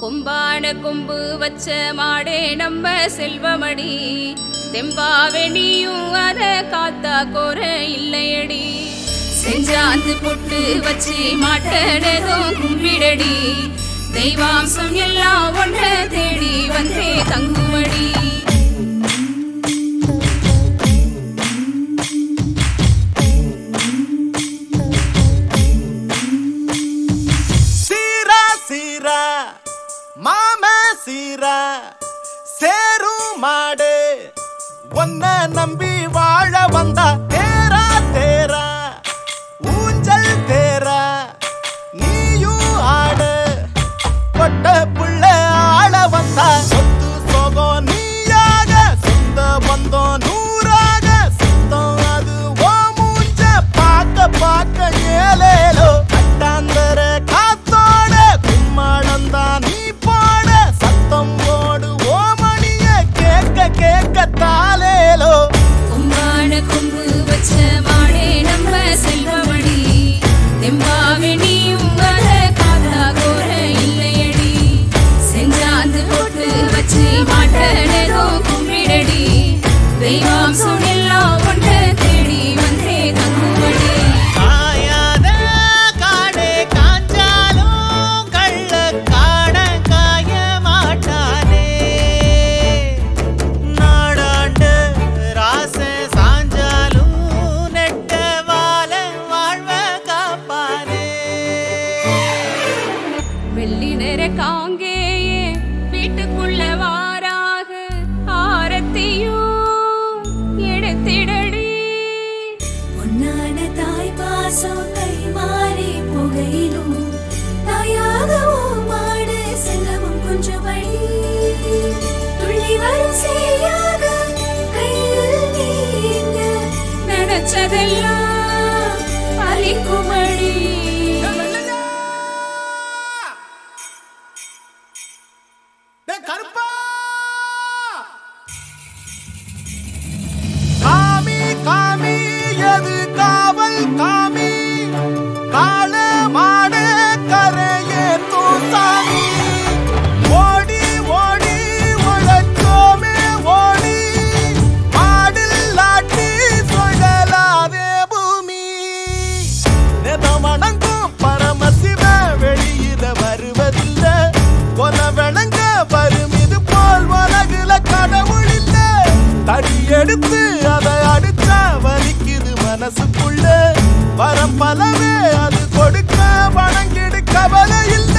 கொம்பான கொம்பு வச்ச மாடே நம்ம செல்வமடி தெம்பாவே நீயும் அத காத்தா கோர இல்லையடி செஞ்சாந்து பொட்டு வச்சு மாட்டனதும் கும்பிடடி தெய்வாம்சம் எல்லாம் ஒன்ன தேடி வந்தே தங்குமடி சீரா சீரா மாம சீரா சேரும் மாடு ஒன்ன நம்பி வாழ வந்தா தேரா தேரா ஊஞ்சல் தேரா நீயும் ஆடு கொட்ட புள்ள ஆள வந்தா சொத்து சோகம் நீயாக சொந்த பந்தம் நூறாக சுத்தம் அது ஓ மூஞ்ச பார்க்க பார்க்க ஏலேலோ கட்டாந்தர காத்தோட கும்மாளந்தான் நீ பாட சத்தம் போடு ஓ மணிய கேட்க கேட்க தாலேலோ கொம்பான கொம்பு வச்ச மாடே நம்ம செல்வமடி தெம்பாவே நீயும் வர காத்தா கோர இல்லையடி செஞ்சாந்து போட்டு வச்சு மாட்டனோ கும்பிடடி தெய்வாம்சம் எல்லாம் ஒன்ன தேடி வந்தே தங்குமடி காயாத காடே காஞ்சாலும் கள்ள காட காய மாட்டானே நாடாண்டு ராச சாஞ்சாலும் நெட்ட வாழ வாழ்வ காப்பானே வெள்ளி நிற காங்கேயே வீட்டுக்குள்ள வாராக ஆரத்தியும் எடுத்திடடி பொன்னான தாய் பாசம் கை மாறி புகையிலும் தாயாகவும் மாடு செல்லவும் கொஞ்சம் வழி துள்ளி வரும் சேயாக கையில் நீங்க நினைச்சதெல்லாம் பலிக்குமடி கருப்பா காமி காமி எது காவல் காமி கால மாடு கரையே தூசாமி ஓடி ஓடி உழைச்சோமே ஓடி மாடில் லாட்டி சுழலாதே பூமி வணங்கும் பரமசிவ வெளியில வருவதில்ல கொல விளங்க வரும் இது போல் உலகுல கடவுள் இல்ல தடி எடுத்து அதை அடிச்சா வலிக்குது மனசுக்குள்ள வரம் பலவே அது கொடுக்க வணங்கிடு கவலை இல்ல